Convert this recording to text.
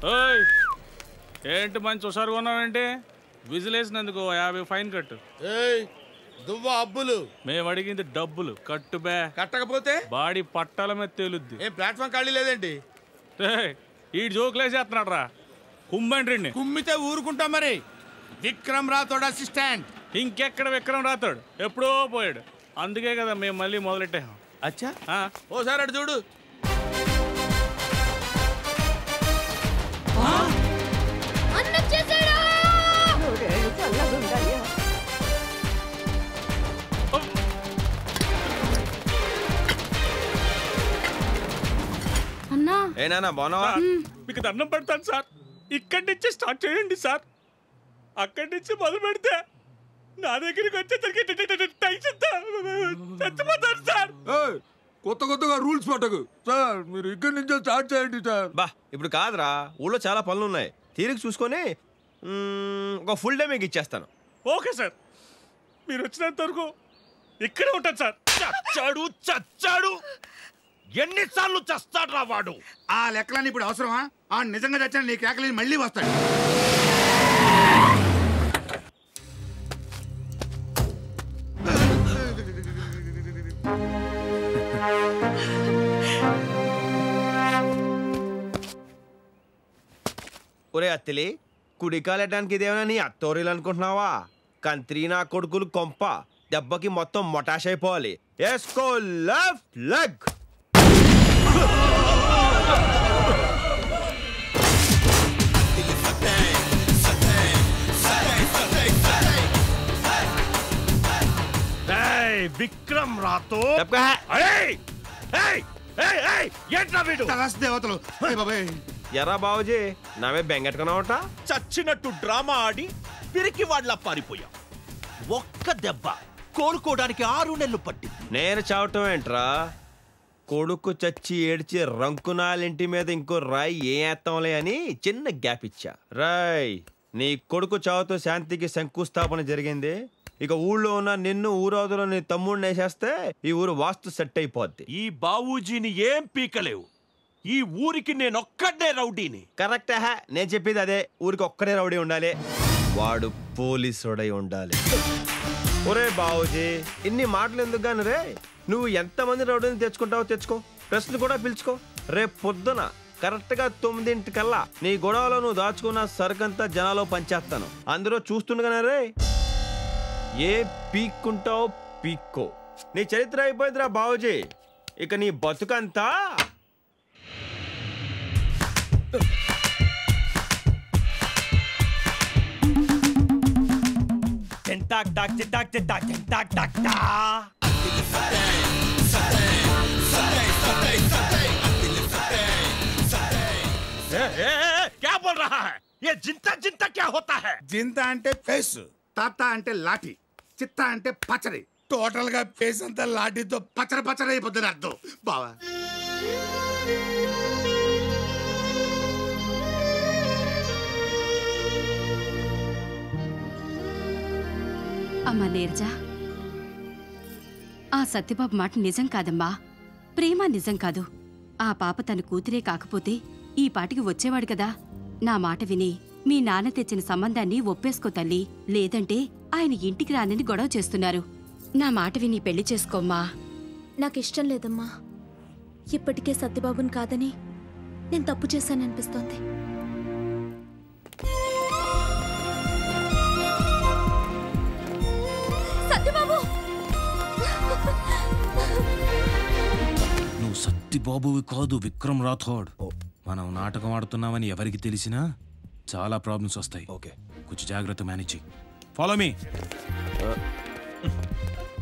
ఓయ్ ఏంటి మంచి హుషారుగా ఉన్నావేంటి విజిలేసినందుకు ఓ యాభై ఫైన్ కట్టు ఏయ్ దువ్వ అబ్బులు మేము అడిగింది డబ్బులు కట్టు బే కట్టకపోతే బాడీ పట్టాల మీద తేలుద్ది ఏం ప్లాట్ఫామ్ ఖాళీ లేదేంటి ఏయ్, ఈ జోకులేసేస్తున్నాడు రా కుమ్మండ్రిని కుమ్మితే ఊరుకుంటాం మరి విక్రమ్ రాథోడ్ అసిస్టెంట్ ఇంకెక్కడ విక్రమ్ రాతాడు ఎప్పుడో పోయాడు అందుకే కదా మేము మళ్ళీ మొదలెట్టాం అచ్చా ఆ, ఓసారి అటు చూడు అన్నం చేశాడు నూరేళ్ళు చల్లగుండయ్యా అన్నా ఏనా బాగున్నావా మీకు దండం పెడతాను సార్ ఇక్కడి నుంచి స్టార్ట్ చేయండి సార్ అక్కడి నుంచి మొదలు పెడితే నా దగ్గరికి వచ్చేసరికి టెన్షన్ చచ్చిపోతాను సార్ ఏయ్, కొత్త కొత్తగా రూల్స్ పట్టకు సార్ మీరు ఇక్కడి నుంచే స్టార్ట్ చేయండి సార్ బా ఇప్పుడు కాదురా ఊళ్ళో చాలా పనులు ఉన్నాయి తీరిక చూసుకొని మ్మ్, ఒక ఫుల్ డే మీకు ఇచ్చేస్తాను ఓకే సార్ మీరు వచ్చినంత వరకు ఇక్కడే ఉంటాను సార్ చచ్చాడు చచ్చాడు ఎన్నిసార్లు చస్తాడ్రా వాడు ఆ లెక్కలని ఇప్పుడు అవసరమా ఆ నిజంగా చచ్చిన నీ కేకలని మళ్ళీ వస్తాడు ఒరే అత్తిలి కుడికాలెట్టడానికి ఇదేమైనా నీ అత్తోరీలు అనుకుంటున్నావా కంత్రి నా కొడుకులు కొంప దెబ్బకి మొత్తం మొటాష్ అయిపోవాలి ఎస్కో లెఫ్ట్ లెగ్ ఏయ్, విక్రమ్ రాతో దెబ్బకా ఏయ్! ఏయ్! ఏయ్, ఏయ్! ఏంట్రా వీడు తలస్ దేవతలు అయ్ బాబాయ్ ఎరా బాబుజీ నావే బెంగెట్టుకున్నావట చచ్చినట్టు డ్రామా ఆడి పిరికి వాళ్ళ పారిపోయాం ఒక్క దెబ్బ కోలుకోవడానికి ఆరు నెలలు పట్టింది నేను చావటం ఏంట్రా కొడుకు చచ్చి ఏడ్చి రంకునాలింటి మీద ఇంకో రాయి ఏ ఏత్తంలే అని చిన్న గ్యాప్ ఇచ్చా రాయ్ నీ కొడుకు చావుతో శాంతికి శంకుస్థాపన జరిగింది ఇక ఊళ్ళో ఉన్న నిన్ను ఊరవతలో నీ తమ్ముడిని వేసేస్తే ఈ ఊరు వాస్తు సెట్ అయిపోద్ది ఈ బావూజీని ఏం పీకలేవు ఈ ఊరికి నేనొక్కడే రౌడీని కరెక్ట్ హే నేను చెప్పేది అదే ఊరికి ఒక్కడే రౌడీ ఉండాలి వాడు పోలీసుడై ఉండాలి ఒరే బావుజీ ఇన్ని మాటలు ఎందుకు గాని రే నువ్వు ఎంతమంది రౌడీని తెచ్చుకుంటావో తెచ్చుకో ప్రశ్నలు కూడా పిలుచుకో రేపు పొద్దున కరెక్ట్ గా తొమ్మిదింటికల్లా నీ గొడవలో నువ్వు దాచుకున్న సరుకంతా జనాలో పంచేస్తాను అందరూ చూస్తుండగానే రే ఏ పీక్కుంటావో పీక్కో నీ చరిత్ర అయిపోయిందిరా బావుజీ ఇక నీ బతుకంతా టింటాక్ టాక్ టింటాక్ టింటాక్ టింటాక్ టాక్ టా ए, ए, ए, क्या बोल रहा है ये जिंता जिंता क्या होता है జింత అంటే ఫేస్ తాత అంటే లాఠీ చిత్త అంటే పచ్చడి టోటల్ గా ఫేస్ అంతా లాఠీతో పచ్చడి పచ్చడి అయిపోతుంది అర్థం బావా అమ్మా నీరజ ఆ సత్యబాబు మాట నిజం కాదమ్మా ప్రేమ నిజం కాదు ఆ పాప తన కూతురే కాకపోతే ఈ పాటికి వచ్చేవాడు కదా నా మాట విని మీ నాన్న తెచ్చిన సంబంధాన్ని ఒప్పేసుకో తల్లి లేదంటే ఆయన ఇంటికి రానని గొడవ చేస్తున్నారు నా మాట విని పెళ్లి చేసుకోమ్మా నాకు ఇష్టం లేదమ్మా ఇప్పటికే సత్యబాబుని కాదని నేను తప్పు చేశాననిపిస్తోంది సత్యబాబు నువ్వు సత్తిబాబువి కాదు విక్రమ్ రాథోడ్ మనం నాటకం ఆడుతున్నామని ఎవరికి తెలిసినా చాలా ప్రాబ్లమ్స్ వస్తాయి ఓకే కొంచెం జాగ్రత్త మేనేజ్ ఫాలో మీ